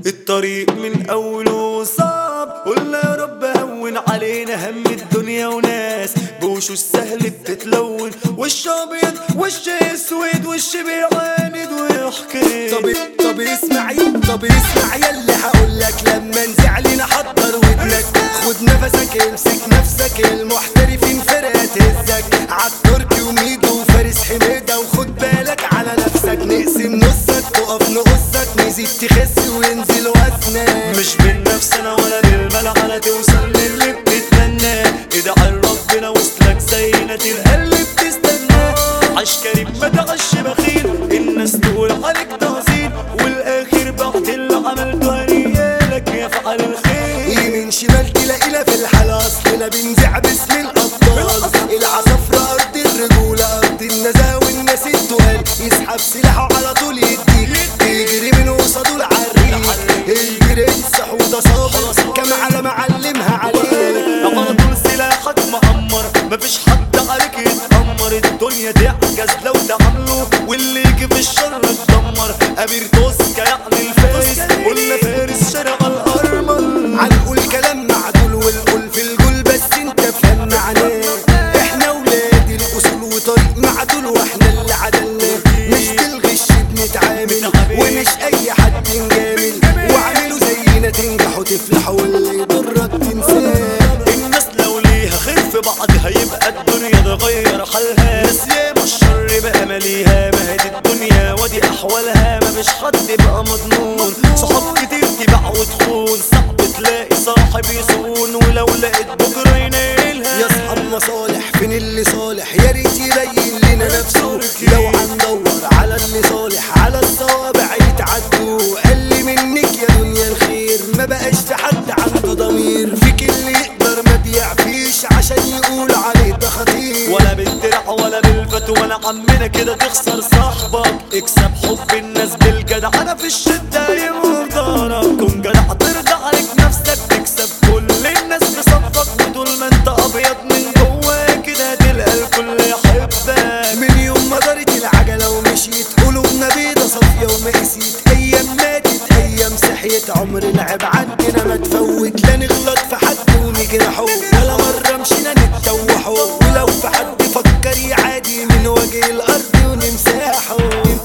الطريق من اوله صعب قلنا يا رب هون علينا هم الدنيا وناس بوشه السهل بتتلون وش ابيض وش اسود وش بيعاند ويحكي طب طب اسمع يا- طب اسمع يلي هقولك لما نزعلنا حضر ودنك خد نفسك امسك نفسك المحترفين فرقة تهزك عالتركي وميدو وفارس حميدة وخد بالك على نفسك نقسم نصك تقف نقصك نزيد تخس وينزل وزنك مش بالنفسنا ولا بالملعنة توصل للي بتتمناه ادعي لربنا وصلك زينة القلب بتستناه عش كريم ما تعش بخيل الناس تقول عليك تهزيل والاخر بعد اللي عملته هنيالك يا فعل الخير يمين شمال تلاقينا في الحالة اصلنا بنزع باسم الابطال العصافرة ارض الرجولة ارض النزاهة والناس التقال يسحب سلاحه على طول يديك يجري من قصاده العريق البرنس حوضة صابر كم على معلمها عليك على طول سلاحك مأمر مفيش حد عليك يتأمر الدنيا تعجز لو تعمله واللي يجي في الشر تدمر أمير توسكا يعني الفارس قلنا فارس شارع الأرمل هنقول كلام معدول والقول في الجول بس انت فهم معناه احنا ولاد الاصول وطريق معدول واحنا اللي عدلناه مش بالغش بنتعامل ومش اي حد نجامل واعملوا زينا تنجحوا تفلحوا واللي يضرك تنساه الناس لو ليها خير في بعضها يبقى الدنيا تغير حالها ناس ياما الشر بقى ماليها ما هي دي الدنيا ودي احوالها ما فيش حد بقى مضمون صحاب كتير تباع وتخون صعب تلاقي صاحب يصون ولو لقيت بكره ينيلها يا اصحاب مصالح فين اللي صالح يا ريت يبين لنا نفسه لو هندور على اللي صالح على الصوابع يتعدوا قل منك يا دنيا الخير ما بقاش في حد عنده ضمير فيك اللي يقدر ما بيعفيش عشان يقول عليه ده خطير ولا بالدرع ولا بالفت ولا عمنا كده تخسر صاحبك اكسب حب الناس بالجدع انا في الشدة يرضانا كن جدع ترضى عليك نفسك تكسب كل الناس في صفك وطول ما انت ابيض من جوا كده تلقى الكل يحبك من يوم ما دارت العجلة ومشيت قلوبنا بيضة صافية وما قسيت أيام ماتت أيام صحيت عمر لعب عندنا ما تفوت لا نغلط في حد ونجرحه ولا مرة مشينا نتوحه ولو في حد فكر يعادي من وجه الأرض ونمساحه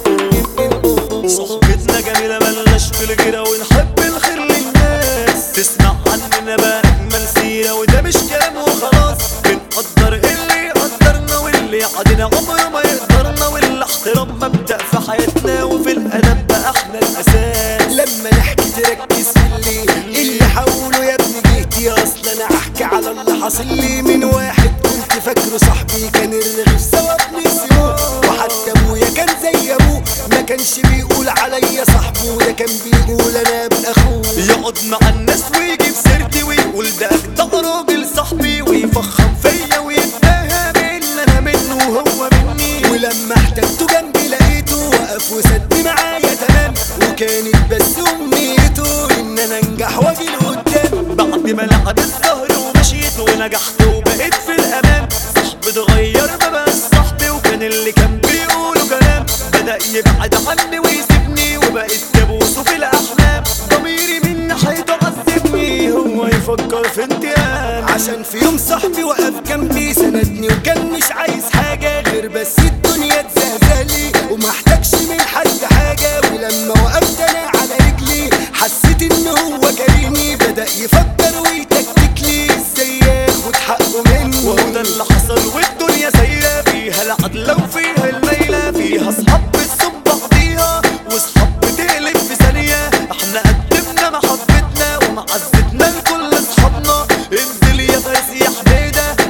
صحبتنا جميلة ملناش في الغيرة ونحب الخير للناس تسمع عننا بقى أجمل سيرة وده مش كلام وخلاص بنقدر اللي يقدرنا واللي يعادينا عمره ما يقدرنا والاحترام مبدأ في حياتنا وفي الأدب بقى احنا الأساس لما نحكي تركز في اللي اللي حوله يا ابني جهتي اصلا انا احكي على اللي حصل لي من واحد كنت فاكره صاحبي كان الرغيف سوا بنسيبه وحتى ابويا كان زي ابوه ما كانش بيقول عليا صاحبه ده كان بيقول انا ابن اخوه يقعد مع الناس ويجيب سيرتي ويقول ده أجدع راجل صاحبي ويفخم فيا ويتفهم اللي أنا منه وهو مني ولما احتجته جنبي لقيته وقف وسد معايا تمام وكانت بس امنيته ان انا انجح واجي لقدام بعد ما لعب الظهر ومشيت ونجحت وبقيت في الامان صاحبي اتغير ما بقاش صاحبي وكان اللي كان بيقوله كلام بدا يبعد عني ويسيبني وبقيت كابوسه في الاحلام ضميري من ناحيته عذبني هو يفكر في انتقام عشان في يوم صاحبي وقف جنبي سندني وكان مش عايز حاجة غير بس الدنيا تزهزهلي وما احتاجش من حد حاجة ولما وقفت انا على رجلي حسيت ان هو كريمي بدأ يفكر ويتكتك لي ازاي ياخد حقه مني وهو ده اللي حصل والدنيا سايرة فيها العدل وفيها الميلة فيها اصحاب بتصب بعضيها واصحاب بتقلب في ثانية احنا قدمنا محبتنا ومعزتنا لكل اصحابنا انزل يا فارس يا حميدة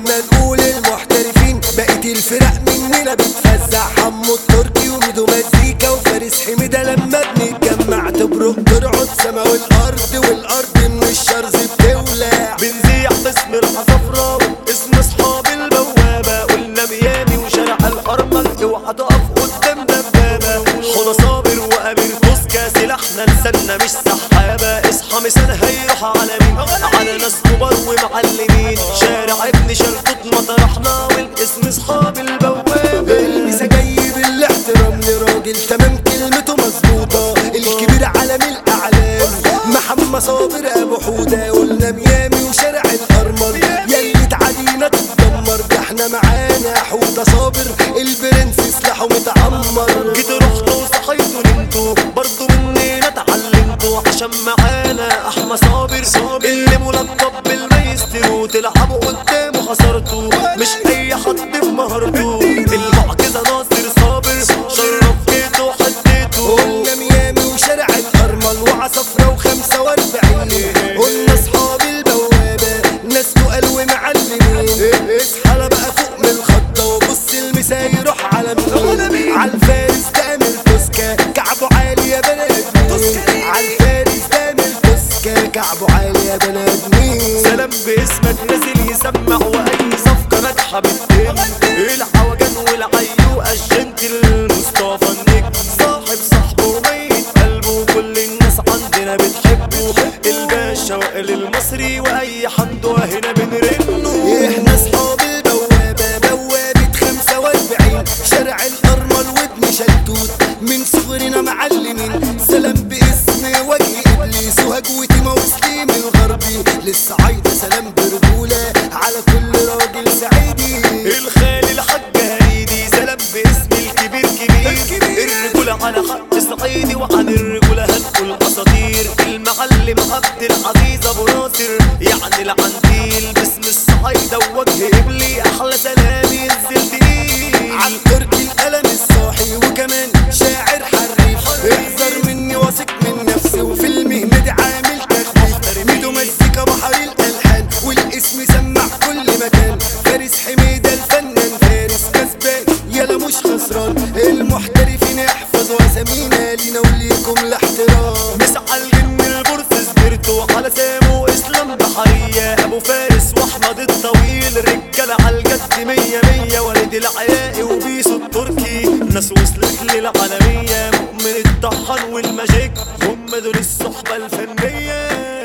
لما نقول المحترفين بقيت الفرق مننا بتفزع حمو التركي وميدو مزيكا وفارس حميدة لما بنتجمع تبرق ترعد سما والارض والارض من الشرز بتولع بنزيع باسم الحصفرة اسم اصحاب البوابة قلنا ميامي وشارع الارمل اوعى تقف قدام دبابة حوضة صابر وامير توسكا سلاحنا لساننا مش سحابة اصحى مسان هيروح على مين على ناس كبار ومعلمين شارع ابن شلتوت مطرحنا والاسم اصحاب البوابة المسا جاي بالاحترام لراجل تمام كلمته مظبوطة الكبير عالم الأعلام محمد صابر أبو حودة قلنا ميامي وشارع الأرمل يلي تعادينا تتدمر ده احنا معانا حودة صابر البرنس سلاحه متعمر جيت رحت وصحيتوا نمتوا برضو مننا اتعلمتوا عشان معانا احمد صابر اللي ملقب بالمايسترو تلعبوا قدامه خسرتوا مش اي حد في مهارته المعجزه ناصر صابر شرف جيته حديته قلنا ميامي وشارع الأرمل وعصفرة وخمسة واربعين قلنا أصحاب البوابة ناس تقال ومعلمين اصحى بقى فوق من الخطة وبص المسا يروح على مين عالفارس تامر توسكا كعبه عالي يا بنات عالفارس تامر توسكا كعبه عالي يا بنات مين سلام باسمك نازل يسمع واي صفقه ناجحه بتتم العوجان والعيوقه الجنتل المصطفى النجم صاحب صاحبه وميت قلبه وكل الناس عندنا بتحبه الباشا وائل المصري واي حد هنا بنرنه احنا اصحاب البوابة بوابة خمسة واربعين شارع الأرمل وابن شلتوت من صغرنا معلمين سلام باسم وجه إبليس وهجوتي وسليم الغربي للصعايدة سلام برجولة على كل راجل سعيدي الخالي الحاج هريدي سلام باسم الكبير كبير الرجولة على حق صعيدي وعن الرجولة هنقول اساطير المعلم عبد العزيز ابو ناصر يعني العنتيل باسم الصعايدة ووجه قبلي احلى سلام ينزل تقيل عالتركي القلم الصاحي وكمان شاعر حريف احذر مني واثق من نفسي وفي المهنة دي عامل تخفيف ميدو مزيكا بحر الالحان والاسم سمع كل مكان فارس حميدة الفنان فارس كسبان يلا مش خسران المحترفين يحفظوا اسامينا لينا وليكم الاحترام مسعى الجن البرص سبرتو على سامو اسلام بحرية ابو فارس واحمد الطويل رجالة على الجد مية مية ولد العراقي وبيسو التركي ناس وصلت للعالمية مؤمن الطحان والماجيك هم دول الصحبة الفنية